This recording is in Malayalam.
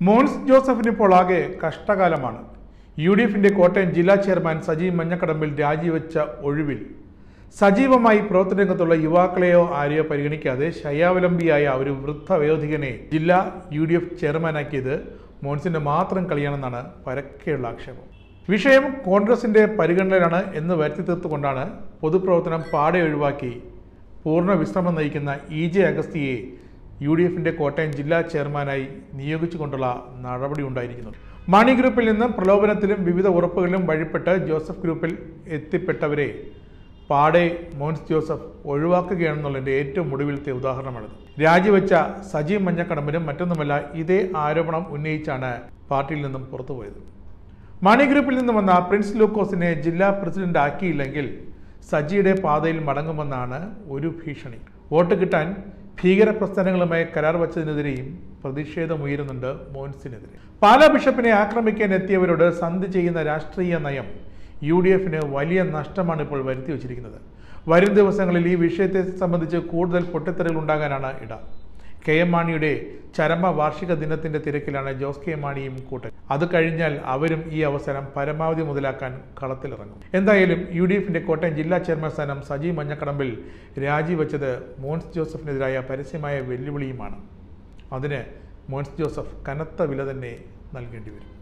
മോൻസ് ജോസഫിന് ഇപ്പോൾ ആകെ കഷ്ടകാലമാണ് യു ഡി എഫിന്റെ കോട്ടയം ജില്ലാ ചെയർമാൻ സജീവ് മഞ്ഞക്കടമ്പിൽ രാജിവെച്ച ഒഴിവിൽ സജീവമായി പ്രവർത്തനരംഗത്തുള്ള യുവാക്കളെയോ ആരെയോ പരിഗണിക്കാതെ ശയാവലംബിയായ ഒരു വൃദ്ധ വയോധികനെ ജില്ലാ യു ഡി എഫ് ചെയർമാനാക്കിയത് മോൻസിന്റെ മാത്രം കളിയാണെന്നാണ് പരക്കെയുള്ള ആക്ഷേപം വിഷയം കോൺഗ്രസിന്റെ പരിഗണനയിലാണ് എന്ന് വരുത്തി തീർത്തുകൊണ്ടാണ് പൊതുപ്രവർത്തനം പാടെ ഒഴിവാക്കി പൂർണ്ണ വിശ്രമം നയിക്കുന്ന ഇ ജെ അഗസ്തിയെ യു ഡി എഫിന്റെ കോട്ടയം ജില്ലാ ചെയർമാനായി നിയോഗിച്ചുകൊണ്ടുള്ള നടപടി ഉണ്ടായിരിക്കുന്നത് മണി ഗ്രൂപ്പിൽ നിന്ന് പ്രലോഭനത്തിലും വിവിധ ഉറപ്പുകളിലും വഴിപ്പെട്ട് ജോസഫ് ഗ്രൂപ്പിൽ എത്തിപ്പെട്ടവരെ പാടെ മോൻസ് ജോസഫ് ഒഴിവാക്കുകയാണെന്നുള്ളതിന്റെ ഏറ്റവും ഒടുവിലത്തെ ഉദാഹരണമാണിത് രാജിവെച്ച സജീവ് മഞ്ഞക്കടമ്പിനും മറ്റൊന്നുമല്ല ഇതേ ആരോപണം ഉന്നയിച്ചാണ് പാർട്ടിയിൽ നിന്നും പുറത്തുപോയത് മണി ഗ്രൂപ്പിൽ നിന്ന് വന്ന പ്രിൻസ് ലൂക്കോസിനെ ജില്ലാ പ്രസിഡന്റ് ആക്കിയില്ലെങ്കിൽ സജിയുടെ പാതയിൽ മടങ്ങുമെന്നാണ് ഒരു ഭീഷണി വോട്ട് കിട്ടാൻ ഭീകര പ്രസ്ഥാനങ്ങളുമായി കരാർ വച്ചതിനെതിരെയും പ്രതിഷേധമുയരുന്നുണ്ട് മോൻസിനെതിരെ പാലാ ബിഷപ്പിനെ ആക്രമിക്കാൻ എത്തിയവരോട് സന്ധി ചെയ്യുന്ന രാഷ്ട്രീയ നയം യു ഡി എഫിന് വലിയ നഷ്ടമാണ് ഇപ്പോൾ വരുത്തി വച്ചിരിക്കുന്നത് വരും ദിവസങ്ങളിൽ ഈ വിഷയത്തെ സംബന്ധിച്ച് കൂടുതൽ പൊട്ടിത്തെറികൾ ഉണ്ടാകാനാണ് ഇട കെ എം മാണിയുടെ ചരമ വാർഷിക ദിനത്തിന്റെ തിരക്കിലാണ് ജോസ് കെ മാണിയും കൂട്ടൻ അത് കഴിഞ്ഞാൽ അവരും ഈ അവസരം പരമാവധി മുതലാക്കാൻ കളത്തിലിറങ്ങും എന്തായാലും യു ഡി എഫിന്റെ കോട്ടയം ജില്ലാ ചെയർമാൻ സ്ഥാനം സജീവ് മഞ്ഞക്കടമ്പിൽ രാജിവെച്ചത് മോൻസ് ജോസഫിനെതിരായ പരസ്യമായ വെല്ലുവിളിയുമാണ് അതിന് മോൻസ് ജോസഫ് കനത്ത വില തന്നെ നൽകേണ്ടി വരും